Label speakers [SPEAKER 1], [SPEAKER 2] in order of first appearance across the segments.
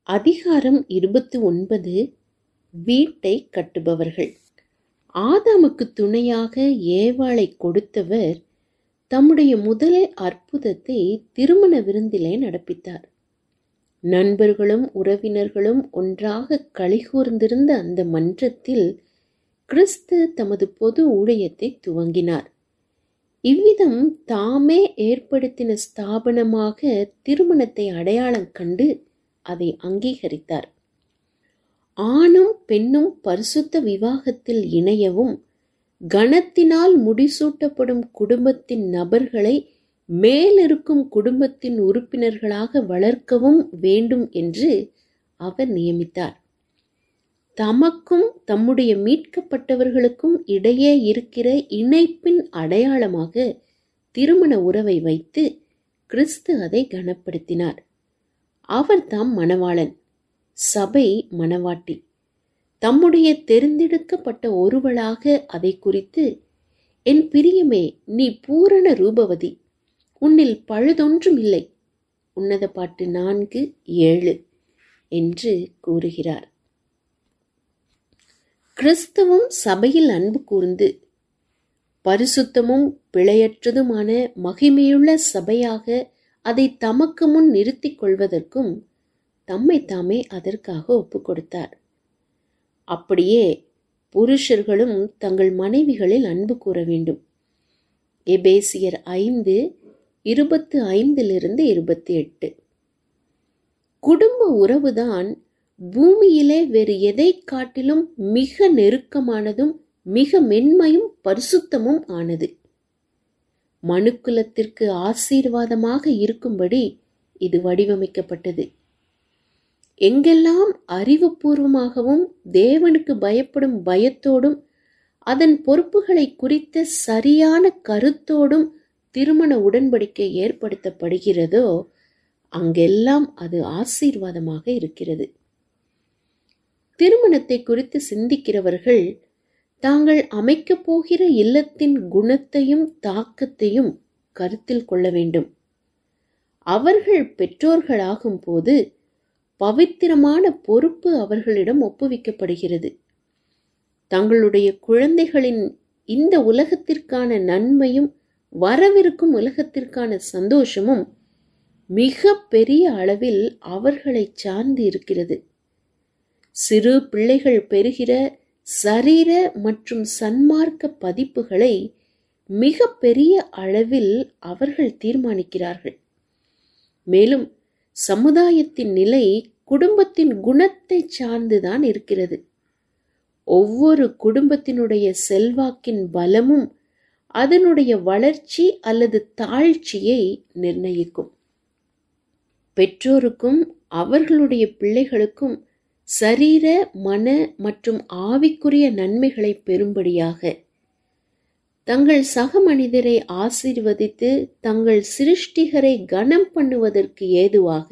[SPEAKER 1] அதிகாரம் இருபத்தி ஒன்பது வீட்டை கட்டுபவர்கள் ஆதாமுக்கு துணையாக ஏவாளை கொடுத்தவர் தம்முடைய முதல் அற்புதத்தை திருமண விருந்திலே நடப்பித்தார் நண்பர்களும் உறவினர்களும் ஒன்றாக களிகூர்ந்திருந்த அந்த மன்றத்தில் கிறிஸ்து தமது பொது ஊழியத்தை துவங்கினார் இவ்விதம் தாமே ஏற்படுத்தின ஸ்தாபனமாக திருமணத்தை அடையாளம் கண்டு அதை அங்கீகரித்தார் ஆணும் பெண்ணும் பரிசுத்த விவாகத்தில் இணையவும் கணத்தினால் முடிசூட்டப்படும் குடும்பத்தின் நபர்களை மேலிருக்கும் குடும்பத்தின் உறுப்பினர்களாக வளர்க்கவும் வேண்டும் என்று அவர் நியமித்தார் தமக்கும் தம்முடைய மீட்கப்பட்டவர்களுக்கும் இடையே இருக்கிற இணைப்பின் அடையாளமாக திருமண உறவை வைத்து கிறிஸ்து அதை கனப்படுத்தினார் அவர் தாம் மணவாளன் சபை மணவாட்டி தம்முடைய தெரிந்தெடுக்கப்பட்ட ஒருவளாக அதை குறித்து என் பிரியமே நீ பூரண ரூபவதி உன்னில் பழுதொன்றும் இல்லை உன்னத பாட்டு நான்கு ஏழு என்று கூறுகிறார் கிறிஸ்துவும் சபையில் அன்பு கூர்ந்து பரிசுத்தமும் பிழையற்றதுமான மகிமையுள்ள சபையாக அதை தமக்கு முன் நிறுத்திக் கொள்வதற்கும் தம்மை தாமே அதற்காக ஒப்பு கொடுத்தார் அப்படியே புருஷர்களும் தங்கள் மனைவிகளில் அன்பு கூற வேண்டும் எபேசியர் ஐந்து இருபத்து ஐந்திலிருந்து இருபத்தி எட்டு குடும்ப உறவுதான் பூமியிலே வேறு எதை காட்டிலும் மிக நெருக்கமானதும் மிக மென்மையும் பரிசுத்தமும் ஆனது மனுக்குலத்திற்கு ஆசீர்வாதமாக இருக்கும்படி இது வடிவமைக்கப்பட்டது எங்கெல்லாம் அறிவுபூர்வமாகவும் தேவனுக்கு பயப்படும் பயத்தோடும் அதன் பொறுப்புகளை குறித்த சரியான கருத்தோடும் திருமண உடன்படிக்கை ஏற்படுத்தப்படுகிறதோ அங்கெல்லாம் அது ஆசீர்வாதமாக இருக்கிறது திருமணத்தை குறித்து சிந்திக்கிறவர்கள் தாங்கள் அமைக்கப் போகிற இல்லத்தின் குணத்தையும் தாக்கத்தையும் கருத்தில் கொள்ள வேண்டும் அவர்கள் பெற்றோர்களாகும் போது பவித்திரமான பொறுப்பு அவர்களிடம் ஒப்புவிக்கப்படுகிறது தங்களுடைய குழந்தைகளின் இந்த உலகத்திற்கான நன்மையும் வரவிருக்கும் உலகத்திற்கான சந்தோஷமும் மிக பெரிய அளவில் அவர்களை சார்ந்து இருக்கிறது சிறு பிள்ளைகள் பெறுகிற சரீர மற்றும் சன்மார்க்க பதிப்புகளை மிக பெரிய அளவில் அவர்கள் தீர்மானிக்கிறார்கள் மேலும் சமுதாயத்தின் நிலை குடும்பத்தின் குணத்தை சார்ந்துதான் இருக்கிறது ஒவ்வொரு குடும்பத்தினுடைய செல்வாக்கின் பலமும் அதனுடைய வளர்ச்சி அல்லது தாழ்ச்சியை நிர்ணயிக்கும் பெற்றோருக்கும் அவர்களுடைய பிள்ளைகளுக்கும் சரீர மன மற்றும் ஆவிக்குரிய நன்மைகளை பெறும்படியாக தங்கள் சக மனிதரை ஆசீர்வதித்து தங்கள் சிருஷ்டிகரை கனம் பண்ணுவதற்கு ஏதுவாக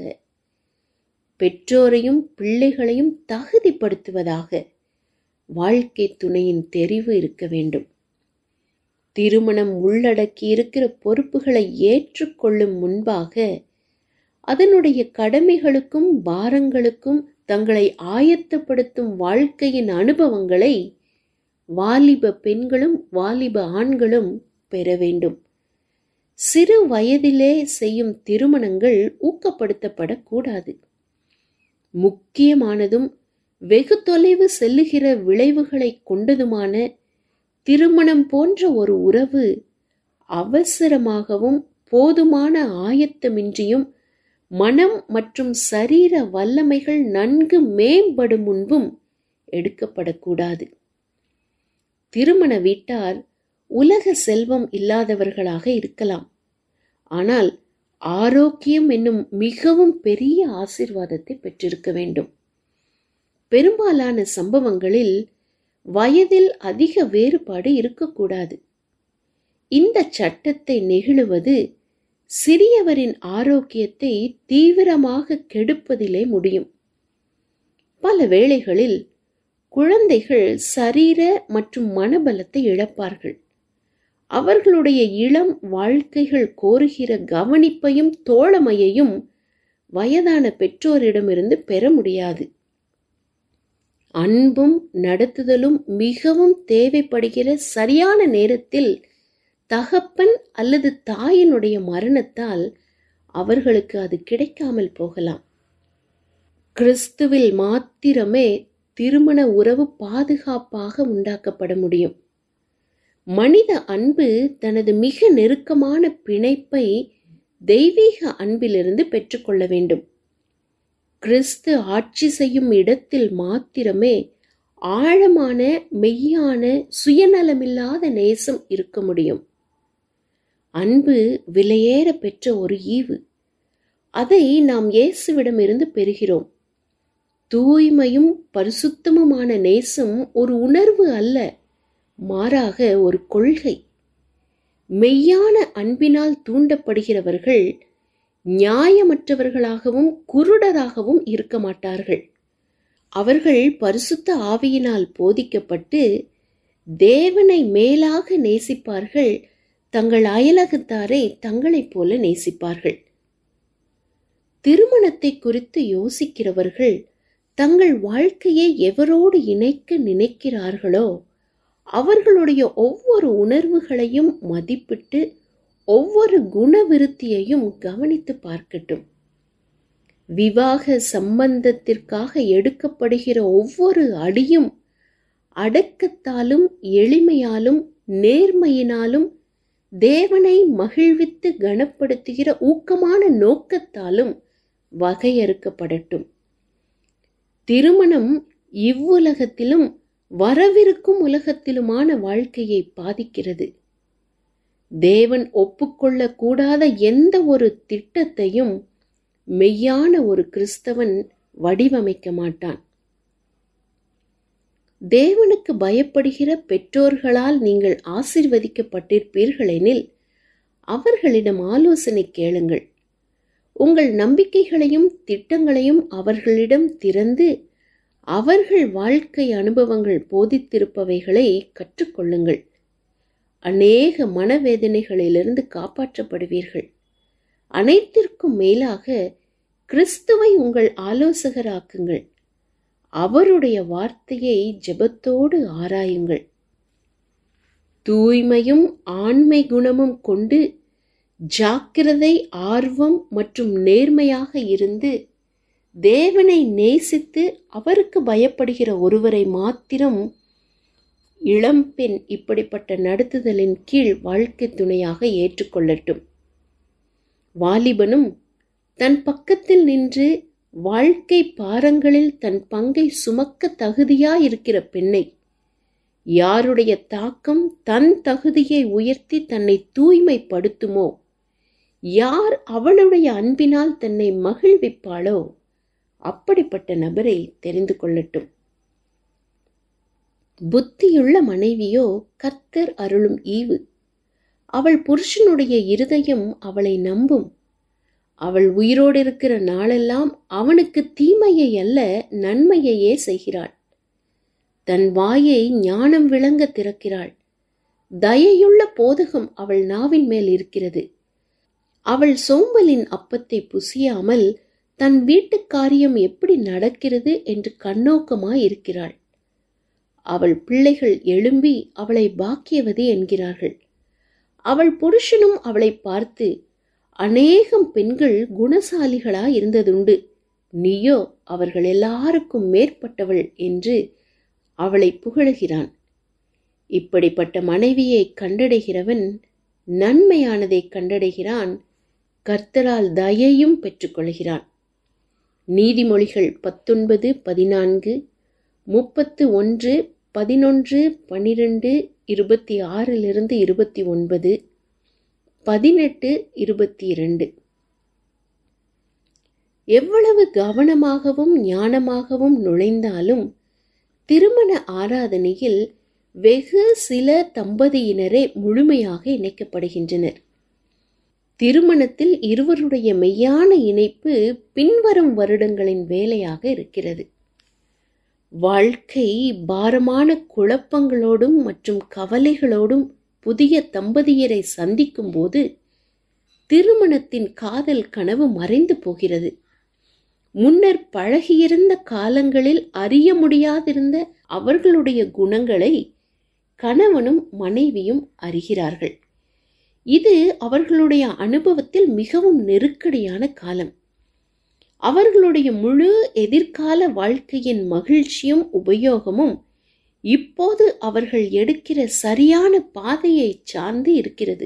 [SPEAKER 1] பெற்றோரையும் பிள்ளைகளையும் தகுதிப்படுத்துவதாக வாழ்க்கை துணையின் தெரிவு இருக்க வேண்டும் திருமணம் உள்ளடக்கி இருக்கிற பொறுப்புகளை ஏற்றுக்கொள்ளும் முன்பாக அதனுடைய கடமைகளுக்கும் பாரங்களுக்கும் தங்களை ஆயத்தப்படுத்தும் வாழ்க்கையின் அனுபவங்களை வாலிப பெண்களும் வாலிப ஆண்களும் பெற வேண்டும் சிறு வயதிலே செய்யும் திருமணங்கள் ஊக்கப்படுத்தப்படக்கூடாது முக்கியமானதும் வெகு தொலைவு செல்லுகிற விளைவுகளை கொண்டதுமான திருமணம் போன்ற ஒரு உறவு அவசரமாகவும் போதுமான ஆயத்தமின்றியும் மனம் மற்றும் சரீர வல்லமைகள் நன்கு மேம்படும் முன்பும் எடுக்கப்படக்கூடாது திருமண வீட்டார் உலக செல்வம் இல்லாதவர்களாக இருக்கலாம் ஆனால் ஆரோக்கியம் என்னும் மிகவும் பெரிய ஆசிர்வாதத்தை பெற்றிருக்க வேண்டும் பெரும்பாலான சம்பவங்களில் வயதில் அதிக வேறுபாடு இருக்கக்கூடாது இந்த சட்டத்தை நெகிழுவது சிறியவரின் ஆரோக்கியத்தை தீவிரமாக கெடுப்பதிலே முடியும் பல வேளைகளில் குழந்தைகள் சரீர மற்றும் மனபலத்தை இழப்பார்கள் அவர்களுடைய இளம் வாழ்க்கைகள் கோருகிற கவனிப்பையும் தோழமையையும் வயதான பெற்றோரிடமிருந்து பெற முடியாது அன்பும் நடத்துதலும் மிகவும் தேவைப்படுகிற சரியான நேரத்தில் தகப்பன் அல்லது தாயினுடைய மரணத்தால் அவர்களுக்கு அது கிடைக்காமல் போகலாம் கிறிஸ்துவில் மாத்திரமே திருமண உறவு பாதுகாப்பாக உண்டாக்கப்பட முடியும் மனித அன்பு தனது மிக நெருக்கமான பிணைப்பை தெய்வீக அன்பிலிருந்து பெற்றுக்கொள்ள வேண்டும் கிறிஸ்து ஆட்சி செய்யும் இடத்தில் மாத்திரமே ஆழமான மெய்யான சுயநலமில்லாத நேசம் இருக்க முடியும் அன்பு விலையேற பெற்ற ஒரு ஈவு அதை நாம் இயேசுவிடமிருந்து பெறுகிறோம் தூய்மையும் பரிசுத்தமுமான நேசம் ஒரு உணர்வு அல்ல மாறாக ஒரு கொள்கை மெய்யான அன்பினால் தூண்டப்படுகிறவர்கள் நியாயமற்றவர்களாகவும் குருடராகவும் இருக்க மாட்டார்கள் அவர்கள் பரிசுத்த ஆவியினால் போதிக்கப்பட்டு தேவனை மேலாக நேசிப்பார்கள் தங்கள் அயலகத்தாரை தங்களைப் போல நேசிப்பார்கள் திருமணத்தை குறித்து யோசிக்கிறவர்கள் தங்கள் வாழ்க்கையை எவரோடு இணைக்க நினைக்கிறார்களோ அவர்களுடைய ஒவ்வொரு உணர்வுகளையும் மதிப்பிட்டு ஒவ்வொரு குணவிருத்தியையும் கவனித்து பார்க்கட்டும் விவாக சம்பந்தத்திற்காக எடுக்கப்படுகிற ஒவ்வொரு அடியும் அடக்கத்தாலும் எளிமையாலும் நேர்மையினாலும் தேவனை மகிழ்வித்து கனப்படுத்துகிற ஊக்கமான நோக்கத்தாலும் வகையறுக்கப்படட்டும் திருமணம் இவ்வுலகத்திலும் வரவிருக்கும் உலகத்திலுமான வாழ்க்கையை பாதிக்கிறது தேவன் ஒப்புக்கொள்ள கூடாத எந்த ஒரு திட்டத்தையும் மெய்யான ஒரு கிறிஸ்தவன் வடிவமைக்க மாட்டான் தேவனுக்கு பயப்படுகிற பெற்றோர்களால் நீங்கள் ஆசிர்வதிக்கப்பட்டிருப்பீர்களெனில் அவர்களிடம் ஆலோசனை கேளுங்கள் உங்கள் நம்பிக்கைகளையும் திட்டங்களையும் அவர்களிடம் திறந்து அவர்கள் வாழ்க்கை அனுபவங்கள் போதித்திருப்பவைகளை கற்றுக்கொள்ளுங்கள் அநேக மனவேதனைகளிலிருந்து காப்பாற்றப்படுவீர்கள் அனைத்திற்கும் மேலாக கிறிஸ்துவை உங்கள் ஆலோசகராக்குங்கள் அவருடைய வார்த்தையை ஜெபத்தோடு ஆராயுங்கள் தூய்மையும் ஆண்மை குணமும் கொண்டு ஜாக்கிரதை ஆர்வம் மற்றும் நேர்மையாக இருந்து தேவனை நேசித்து அவருக்கு பயப்படுகிற ஒருவரை மாத்திரம் இளம்பெண் இப்படிப்பட்ட நடத்துதலின் கீழ் வாழ்க்கை துணையாக ஏற்றுக்கொள்ளட்டும் வாலிபனும் தன் பக்கத்தில் நின்று வாழ்க்கை பாரங்களில் தன் பங்கை சுமக்க தகுதியாயிருக்கிற பெண்ணை யாருடைய தாக்கம் தன் தகுதியை உயர்த்தி தன்னை தூய்மைப்படுத்துமோ யார் அவளுடைய அன்பினால் தன்னை மகிழ்விப்பாளோ அப்படிப்பட்ட நபரை தெரிந்து கொள்ளட்டும் புத்தியுள்ள மனைவியோ கர்த்தர் அருளும் ஈவு அவள் புருஷனுடைய இருதயம் அவளை நம்பும் அவள் உயிரோடு இருக்கிற நாளெல்லாம் அவனுக்கு தீமையை அல்ல நன்மையையே செய்கிறாள் தன் வாயை ஞானம் விளங்க திறக்கிறாள் தயையுள்ள போதகம் அவள் நாவின் மேல் இருக்கிறது அவள் சோம்பலின் அப்பத்தை புசியாமல் தன் வீட்டு காரியம் எப்படி நடக்கிறது என்று கண்ணோக்கமாய் இருக்கிறாள் அவள் பிள்ளைகள் எழும்பி அவளை பாக்கியவதி என்கிறார்கள் அவள் புருஷனும் அவளை பார்த்து அநேகம் பெண்கள் குணசாலிகளா இருந்ததுண்டு நீயோ அவர்கள் எல்லாருக்கும் மேற்பட்டவள் என்று அவளை புகழுகிறான் இப்படிப்பட்ட மனைவியை கண்டடைகிறவன் நன்மையானதை கண்டடைகிறான் கர்த்தரால் தயையும் பெற்றுக்கொள்கிறான் நீதிமொழிகள் பத்தொன்பது பதினான்கு முப்பத்து ஒன்று பதினொன்று பன்னிரெண்டு இருபத்தி ஆறிலிருந்து இருபத்தி ஒன்பது பதினெட்டு இருபத்தி இரண்டு எவ்வளவு கவனமாகவும் ஞானமாகவும் நுழைந்தாலும் திருமண ஆராதனையில் வெகு சில தம்பதியினரே முழுமையாக இணைக்கப்படுகின்றனர் திருமணத்தில் இருவருடைய மெய்யான இணைப்பு பின்வரும் வருடங்களின் வேலையாக இருக்கிறது வாழ்க்கை பாரமான குழப்பங்களோடும் மற்றும் கவலைகளோடும் புதிய தம்பதியரை சந்திக்கும் போது திருமணத்தின் காதல் கனவு மறைந்து போகிறது முன்னர் பழகியிருந்த காலங்களில் அறிய முடியாதிருந்த அவர்களுடைய குணங்களை கணவனும் மனைவியும் அறிகிறார்கள் இது அவர்களுடைய அனுபவத்தில் மிகவும் நெருக்கடியான காலம் அவர்களுடைய முழு எதிர்கால வாழ்க்கையின் மகிழ்ச்சியும் உபயோகமும் இப்போது அவர்கள் எடுக்கிற சரியான பாதையை சார்ந்து இருக்கிறது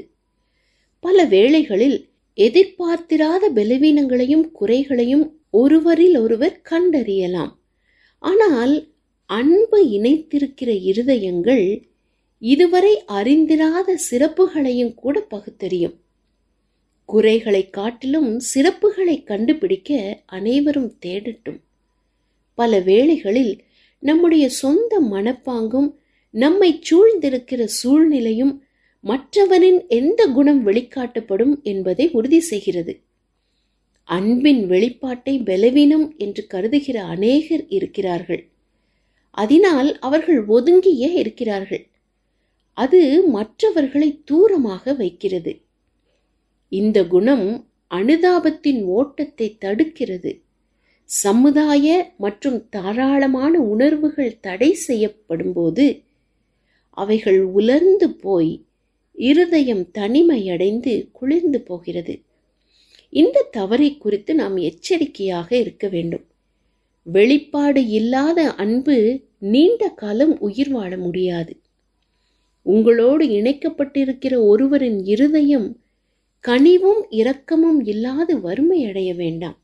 [SPEAKER 1] பல வேளைகளில் எதிர்பார்த்திராத பலவீனங்களையும் குறைகளையும் ஒருவரில் ஒருவர் கண்டறியலாம் ஆனால் அன்பு இணைத்திருக்கிற இருதயங்கள் இதுவரை அறிந்திராத சிறப்புகளையும் கூட பகுத்தறியும் குறைகளை காட்டிலும் சிறப்புகளை கண்டுபிடிக்க அனைவரும் தேடட்டும் பல வேளைகளில் நம்முடைய சொந்த மனப்பாங்கும் நம்மை சூழ்ந்திருக்கிற சூழ்நிலையும் மற்றவனின் எந்த குணம் வெளிக்காட்டப்படும் என்பதை உறுதி செய்கிறது அன்பின் வெளிப்பாட்டை பலவீனம் என்று கருதுகிற அநேகர் இருக்கிறார்கள் அதனால் அவர்கள் ஒதுங்கியே இருக்கிறார்கள் அது மற்றவர்களை தூரமாக வைக்கிறது இந்த குணம் அனுதாபத்தின் ஓட்டத்தை தடுக்கிறது சமுதாய மற்றும் தாராளமான உணர்வுகள் தடை செய்யப்படும்போது அவைகள் உலர்ந்து போய் இருதயம் தனிமையடைந்து குளிர்ந்து போகிறது இந்த தவறை குறித்து நாம் எச்சரிக்கையாக இருக்க வேண்டும் வெளிப்பாடு இல்லாத அன்பு நீண்ட காலம் உயிர் வாழ முடியாது உங்களோடு இணைக்கப்பட்டிருக்கிற ஒருவரின் இருதயம் கனிவும் இரக்கமும் இல்லாது வறுமை அடைய வேண்டாம்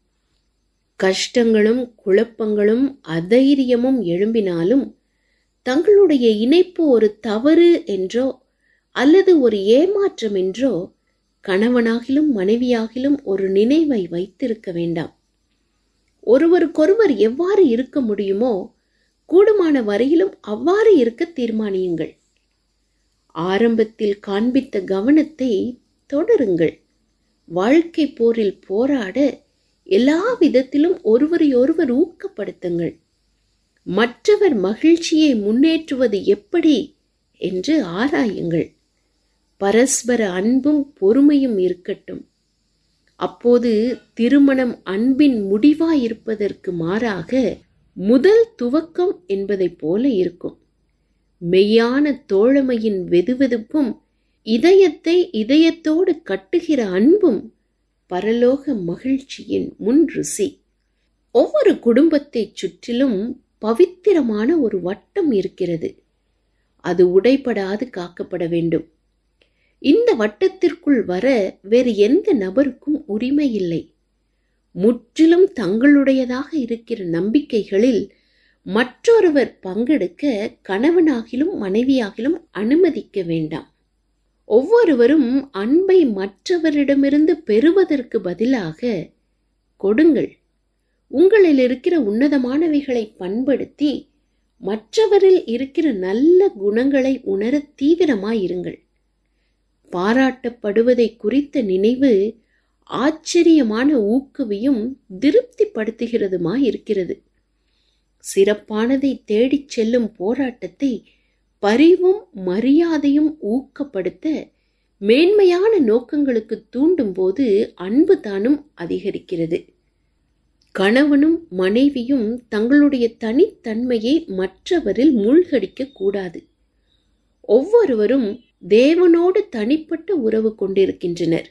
[SPEAKER 1] கஷ்டங்களும் குழப்பங்களும் அதைரியமும் எழும்பினாலும் தங்களுடைய இணைப்பு ஒரு தவறு என்றோ அல்லது ஒரு ஏமாற்றம் என்றோ கணவனாகிலும் மனைவியாகிலும் ஒரு நினைவை வைத்திருக்க வேண்டாம் ஒருவருக்கொருவர் எவ்வாறு இருக்க முடியுமோ கூடுமான வரையிலும் அவ்வாறு இருக்க தீர்மானியுங்கள் ஆரம்பத்தில் காண்பித்த கவனத்தை தொடருங்கள் வாழ்க்கை போரில் போராட எல்லா விதத்திலும் ஒருவரையொருவர் ஊக்கப்படுத்துங்கள் மற்றவர் மகிழ்ச்சியை முன்னேற்றுவது எப்படி என்று ஆராயுங்கள் பரஸ்பர அன்பும் பொறுமையும் இருக்கட்டும் அப்போது திருமணம் அன்பின் முடிவாயிருப்பதற்கு மாறாக முதல் துவக்கம் என்பதைப் போல இருக்கும் மெய்யான தோழமையின் வெதுவெதுப்பும் இதயத்தை இதயத்தோடு கட்டுகிற அன்பும் பரலோக மகிழ்ச்சியின் முன் ருசி ஒவ்வொரு குடும்பத்தைச் சுற்றிலும் பவித்திரமான ஒரு வட்டம் இருக்கிறது அது உடைபடாது காக்கப்பட வேண்டும் இந்த வட்டத்திற்குள் வர வேறு எந்த நபருக்கும் உரிமை இல்லை முற்றிலும் தங்களுடையதாக இருக்கிற நம்பிக்கைகளில் மற்றொருவர் பங்கெடுக்க கணவனாகிலும் மனைவியாகிலும் அனுமதிக்க வேண்டாம் ஒவ்வொருவரும் அன்பை மற்றவரிடமிருந்து பெறுவதற்கு பதிலாக கொடுங்கள் உங்களில் இருக்கிற உன்னதமானவைகளை பண்படுத்தி மற்றவரில் இருக்கிற நல்ல குணங்களை உணர தீவிரமாயிருங்கள் பாராட்டப்படுவதை குறித்த நினைவு ஆச்சரியமான ஊக்குவியும் திருப்திப்படுத்துகிறதுமாய் இருக்கிறது சிறப்பானதை தேடிச் செல்லும் போராட்டத்தை பரிவும் மரியாதையும் ஊக்கப்படுத்த மேன்மையான நோக்கங்களுக்கு தூண்டும் போது அன்பு தானும் அதிகரிக்கிறது கணவனும் மனைவியும் தங்களுடைய தனித்தன்மையை மற்றவரில் மூழ்கடிக்க கூடாது ஒவ்வொருவரும் தேவனோடு தனிப்பட்ட உறவு கொண்டிருக்கின்றனர்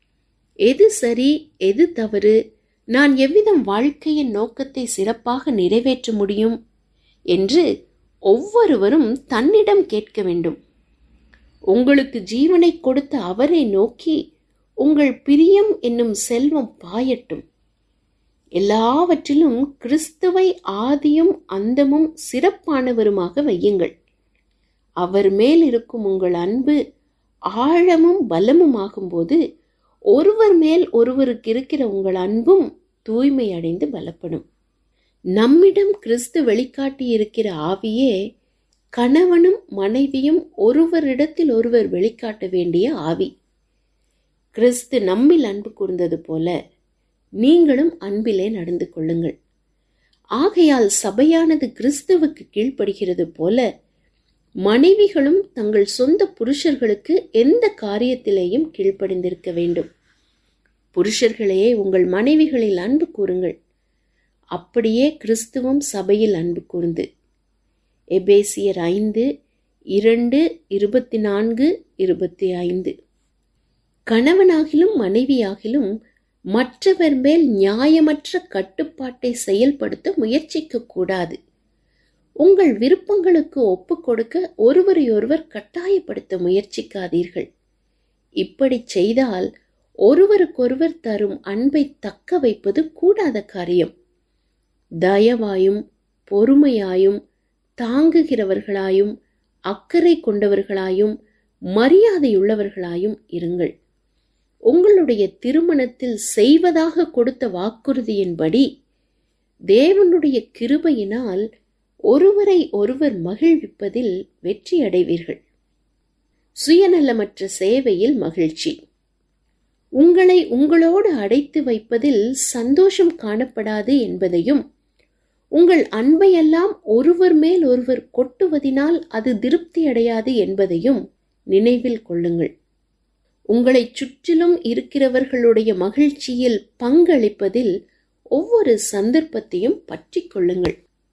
[SPEAKER 1] எது சரி எது தவறு நான் எவ்விதம் வாழ்க்கையின் நோக்கத்தை சிறப்பாக நிறைவேற்ற முடியும் என்று ஒவ்வொருவரும் தன்னிடம் கேட்க வேண்டும் உங்களுக்கு ஜீவனை கொடுத்த அவரை நோக்கி உங்கள் பிரியம் என்னும் செல்வம் பாயட்டும் எல்லாவற்றிலும் கிறிஸ்துவை ஆதியும் அந்தமும் சிறப்பானவருமாக வையுங்கள் அவர் மேல் இருக்கும் உங்கள் அன்பு ஆழமும் பலமுமாகும்போது ஒருவர் மேல் ஒருவருக்கு இருக்கிற உங்கள் அன்பும் தூய்மை அடைந்து பலப்படும் நம்மிடம் கிறிஸ்து வெளிக்காட்டி இருக்கிற ஆவியே கணவனும் மனைவியும் ஒருவரிடத்தில் ஒருவர் வெளிக்காட்ட வேண்டிய ஆவி கிறிஸ்து நம்மில் அன்பு கூர்ந்தது போல நீங்களும் அன்பிலே நடந்து கொள்ளுங்கள் ஆகையால் சபையானது கிறிஸ்துவுக்கு கீழ்ப்படுகிறது போல மனைவிகளும் தங்கள் சொந்த புருஷர்களுக்கு எந்த காரியத்திலேயும் கீழ்ப்படிந்திருக்க வேண்டும் புருஷர்களே உங்கள் மனைவிகளில் அன்பு கூறுங்கள் அப்படியே கிறிஸ்துவும் சபையில் அன்பு கூர்ந்து எபேசியர் ஐந்து இரண்டு இருபத்தி நான்கு இருபத்தி ஐந்து கணவனாகிலும் மனைவியாகிலும் மற்றவர் மேல் நியாயமற்ற கட்டுப்பாட்டை செயல்படுத்த முயற்சிக்க கூடாது உங்கள் விருப்பங்களுக்கு ஒப்புக் கொடுக்க ஒருவரையொருவர் கட்டாயப்படுத்த முயற்சிக்காதீர்கள் இப்படி செய்தால் ஒருவருக்கொருவர் தரும் அன்பை தக்க வைப்பது கூடாத காரியம் தயவாயும் பொறுமையாயும் தாங்குகிறவர்களாயும் அக்கறை கொண்டவர்களாயும் மரியாதையுள்ளவர்களாயும் இருங்கள் உங்களுடைய திருமணத்தில் செய்வதாக கொடுத்த வாக்குறுதியின்படி தேவனுடைய கிருபையினால் ஒருவரை ஒருவர் மகிழ்விப்பதில் வெற்றி அடைவீர்கள் சுயநலமற்ற சேவையில் மகிழ்ச்சி உங்களை உங்களோடு அடைத்து வைப்பதில் சந்தோஷம் காணப்படாது என்பதையும் உங்கள் அன்பையெல்லாம் ஒருவர் மேல் ஒருவர் கொட்டுவதினால் அது திருப்தி அடையாது என்பதையும் நினைவில் கொள்ளுங்கள் உங்களை சுற்றிலும் இருக்கிறவர்களுடைய மகிழ்ச்சியில் பங்களிப்பதில் ஒவ்வொரு சந்தர்ப்பத்தையும் பற்றி கொள்ளுங்கள்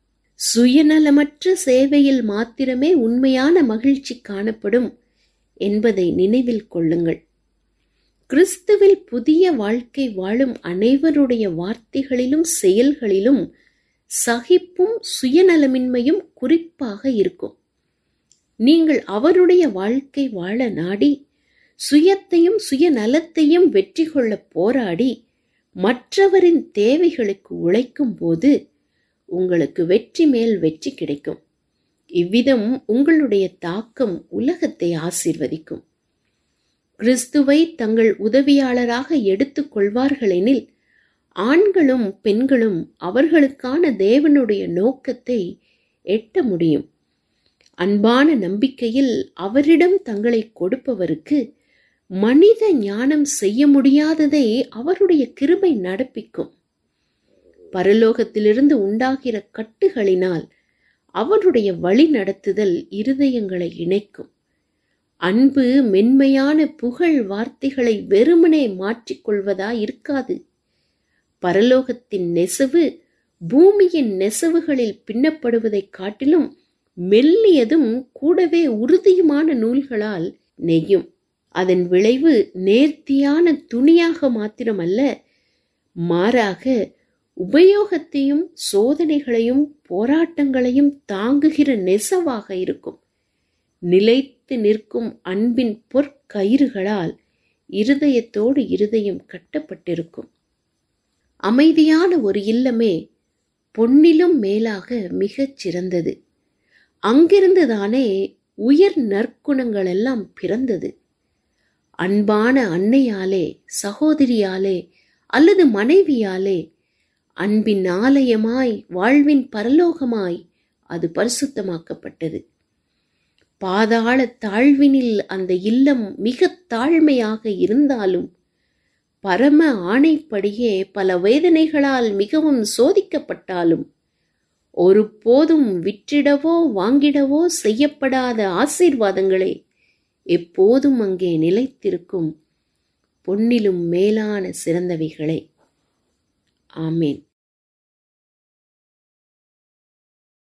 [SPEAKER 1] சுயநலமற்ற சேவையில் மாத்திரமே உண்மையான மகிழ்ச்சி காணப்படும் என்பதை நினைவில் கொள்ளுங்கள் கிறிஸ்துவில் புதிய வாழ்க்கை வாழும் அனைவருடைய வார்த்தைகளிலும் செயல்களிலும் சகிப்பும் சுயநலமின்மையும் குறிப்பாக இருக்கும் நீங்கள் அவருடைய வாழ்க்கை வாழ நாடி சுயத்தையும் சுயநலத்தையும் வெற்றி கொள்ள போராடி மற்றவரின் தேவைகளுக்கு உழைக்கும் போது உங்களுக்கு வெற்றி மேல் வெற்றி கிடைக்கும் இவ்விதம் உங்களுடைய தாக்கம் உலகத்தை ஆசீர்வதிக்கும் கிறிஸ்துவை தங்கள் உதவியாளராக எடுத்துக் கொள்வார்களெனில் ஆண்களும் பெண்களும் அவர்களுக்கான தேவனுடைய நோக்கத்தை எட்ட முடியும் அன்பான நம்பிக்கையில் அவரிடம் தங்களை கொடுப்பவருக்கு மனித ஞானம் செய்ய முடியாததை அவருடைய கிருபை நடப்பிக்கும் பரலோகத்திலிருந்து உண்டாகிற கட்டுகளினால் அவருடைய வழி நடத்துதல் இருதயங்களை இணைக்கும் அன்பு மென்மையான புகழ் வார்த்தைகளை வெறுமனே மாற்றிக்கொள்வதா இருக்காது பரலோகத்தின் நெசவு பூமியின் நெசவுகளில் பின்னப்படுவதைக் காட்டிலும் மெல்லியதும் கூடவே உறுதியுமான நூல்களால் நெய்யும் அதன் விளைவு நேர்த்தியான துணியாக மாத்திரமல்ல மாறாக உபயோகத்தையும் சோதனைகளையும் போராட்டங்களையும் தாங்குகிற நெசவாக இருக்கும் நிலைத்து நிற்கும் அன்பின் பொற்கயிறுகளால் இருதயத்தோடு இருதயம் கட்டப்பட்டிருக்கும் அமைதியான ஒரு இல்லமே பொன்னிலும் மேலாக மிகச் சிறந்தது அங்கிருந்துதானே உயர் நற்குணங்கள் எல்லாம் பிறந்தது அன்பான அன்னையாலே சகோதரியாலே அல்லது மனைவியாலே அன்பின் ஆலயமாய் வாழ்வின் பரலோகமாய் அது பரிசுத்தமாக்கப்பட்டது பாதாள தாழ்வினில் அந்த இல்லம் மிக தாழ்மையாக இருந்தாலும் பரம ஆணைப்படியே பல வேதனைகளால் மிகவும் சோதிக்கப்பட்டாலும் ஒருபோதும் விற்றிடவோ வாங்கிடவோ செய்யப்படாத ஆசீர்வாதங்களே எப்போதும் அங்கே நிலைத்திருக்கும் பொன்னிலும் மேலான சிறந்தவைகளே ஆமேன்